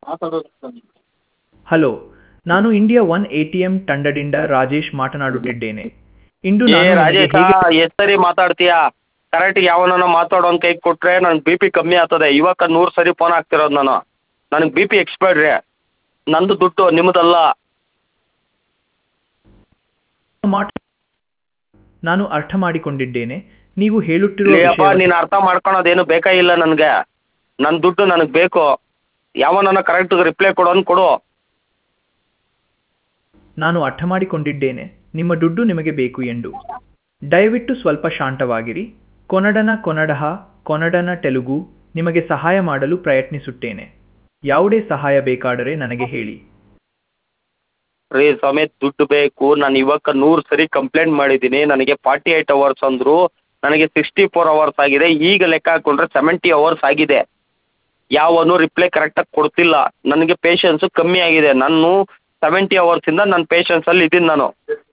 Hello ನಾನು India one A T M ತಂಡದಿಂದ ರಾಜೇಶ್ ಮಾತನಾಡುತ್ತಿದ್ದೇನೆ ಇಂದು ಏ ನಾನು ನಿಮಗೆ ರಾಜೇಶ ಹೇಗೆ ಎಷ್ಟು ಸರಿ ಮಾತಾಡ್ತೀಯಾ ಕರೆಕ್ಟ್ ಯಾವನನ್ನ ಮಾತಾಡೋನ್ ಕೈ ಕೊಟ್ರೆ ನನ್ಗೆ ಬಿ ಪಿ ಕಮ್ಮಿ ಆಗ್ತದೆ ಇವಾಗ ನೂರು ಸರಿ ಫೋನ್ ಹಾಕ್ತಿರೋದು ನಾನು ನನಗೆ ಬಿ ಪಿ ಎಕ್ಸ್ಪೈರ್ಡ್ರಿ ನಂದು ದುಡ್ಡು ನಿಮ್ಮದಲ್ಲ ಮಾಟ ನಾನು ಅರ್ಥ ಮಾಡಿಕೊಂಡಿದ್ದೇನೆ ನೀವು ಹೇಳುತ್ತಿರುವ ಅಪ್ಪ ವಿಷಯವನ್ನು- ನೀನು ಅರ್ಥ ಮಾಡ್ಕೊಳೋದೇನು ಬೇಕಾಗಿಲ್ಲ ನನಗೆ ನನ್ನ ದುಡ್ಡು ನನಗೆ ಬೇಕು ಯಾವನನ್ನ ಕರೆಕ್ಟ್ ರಿಪ್ಲೈ ಕೊಡೋನ್ ಕೊಡು ನಾನು ಅರ್ಥ ಮಾಡಿಕೊಂಡಿದ್ದೇನೆ ನಿಮ್ಮ ದುಡ್ಡು ನಿಮಗೆ ಬೇಕು ಎಂದು ದಯವಿಟ್ಟು ಸ್ವಲ್ಪ ಶಾಂತವಾಗಿರಿ ಕೊನಡನ ಕೊನಡಹ ಕೊನಡನ ತೆಲುಗು ನಿಮಗೆ ಸಹಾಯ ಮಾಡಲು ಪ್ರಯತ್ನಿಸುತ್ತೇನೆ ಯಾವುದೇ ಸಹಾಯ ಬೇಕಾದರೆ ನನಗೆ ಹೇಳಿ ರೀ ಸಮೇತ್ ದುಡ್ಡು ಬೇಕು ನಾನು ಇವಾಗ ನೂರು ಸರಿ ಕಂಪ್ಲೇಂಟ್ ಮಾಡಿದ್ದೀನಿ ನನಗೆ ಫಾರ್ಟಿ ಏಯ್ಟ್ ಅವರ್ಸ್ ಅಂದರು ನನಗೆ ಸಿಕ್ಸ್ಟಿ ಫೋರ್ ಅವರ್ಸ್ ಆಗಿದೆ ಈಗ ಲೆಕ್ಕ ಹಾಕ್ಕೊಂಡ್ರೆ ಸೆವೆಂಟಿ ಅವರ್ಸ್ ಆಗಿದೆ ಯಾವನು ರಿಪ್ಲೈ ಕರೆಕ್ಟಾಗಿ ಕೊಡ್ತಿಲ್ಲ ನನಗೆ ಪೇಷನ್ಸು ಕಮ್ಮಿ ಆಗಿದೆ ನಾನು ಸೆವೆಂಟಿ ಅವರ್ಸಿಂದ ನನ್ನ ಪೇಷನ್ಸಲ್ಲಿ ಇದ್ದೀನಿ ನಾನು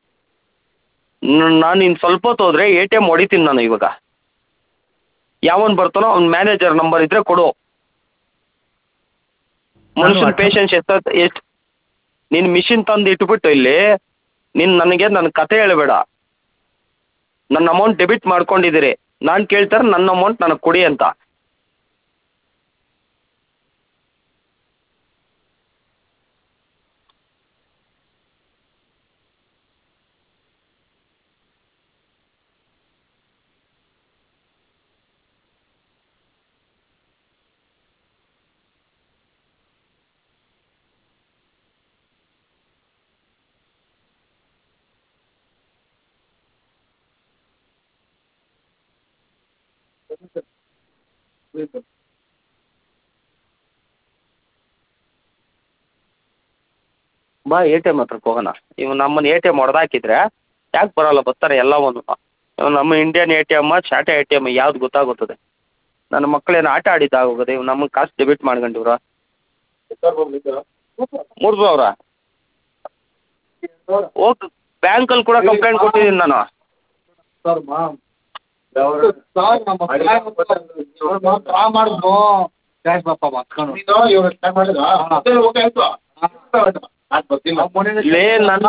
ನಾನು ಇನ್ನು ಸ್ವಲ್ಪ ಹೊತ್ತು ಹೋದರೆ ಎ ಟಿ ಎಮ್ ಹೊಡಿತೀನಿ ನಾನು ಇವಾಗ ಯಾವನ್ ಬರ್ತಾನೋ ಅವ್ನ ಮ್ಯಾನೇಜರ್ ನಂಬರ್ ಇದ್ದರೆ ಕೊಡು ಮನುಷ್ಯನ ಅರ್ಥ- ಪೇಷನ್ಸ್ ಎಷ್ಟು ಎಷ್ಟು ನೀನು ಮಿಷಿನ್ ತಂದು ಇಟ್ಬಿಟ್ಟು ಇಲ್ಲಿ ನೀನು ನನಗೆ ನನ್ನ ಕತೆ ಹೇಳಬೇಡ ನನ್ನ ಅಮೌಂಟ್ ಡೆಬಿಟ್ ಮಾಡ್ಕೊಂಡಿದ್ದೀರಿ ನಾನು ಕೇಳ್ತಾರೆ ನನ್ನ ಅಮೌಂಟ್ ನನಗೆ ಕೊಡಿ ಅಂತ ಬಾ ಎ ಟಿ ಎಮ್ ಹತ್ರಕ್ಕೆ ಹೋಗೋಣ ಇವ್ ನಮ್ಮನ್ನು ಎ ಟಿ ಎಮ್ ಹೊಡೆದಾಕಿದ್ರೆ ಯಾಕೆ ಬರೋಲ್ಲ ಬರ್ತಾರೆ ಎಲ್ಲವನ್ನು ಇವ್ ನಮ್ಮ ಇಂಡಿಯನ್ ಎ ಟಿ ಎಮ್ಮ ಚಾಟಾ ಎ ಟಿ ಎಮ್ ಯಾವ್ದು ಗೊತ್ತಾಗುತ್ತದೆ ನನ್ನ ಮಕ್ಕಳೇನು ಆಟ ಆಡಿದ್ದಾಗೋಗಿದೆ ಇವ್ ನಮಗೆ ಕಾಸು ಡೆಬಿಟ್ ಮಾಡ್ಕೊಂಡಿವ್ರ ಮೂರು ಸಾವಿರ ಹೋಗಿ ಬ್ಯಾಂಕಲ್ಲಿ ಕೂಡ ಕಂಪ್ಲೇಂಟ್ ಕೊಟ್ಟಿದ್ದೀನಿ ನಾನು ಲೇ ನನ್ನ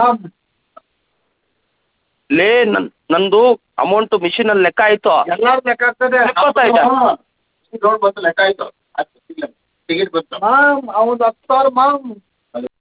ಲೇ ನನ್ ನಂದು ಅಮೌಂಟು ಮಿಷಿನಲ್ಲಿ ಲೆಕ್ಕ ಆಯಿತು ಎಲ್ಲಾರು ಲೆಕ್ಕ ಆಗ್ತದೆ ಎಪ್ಪತ್ತೈದು. ನೋಡ್ ಬಂತು ಲೆಕ್ಕ ಆಯ್ತು ಟಿಕೆಟ್ ಬಂತು ಮ್ಯಾಮ್ ಅವ್ನು ಹತ್ತು ಸಾವಿರ ಮ್ಯಾಮ್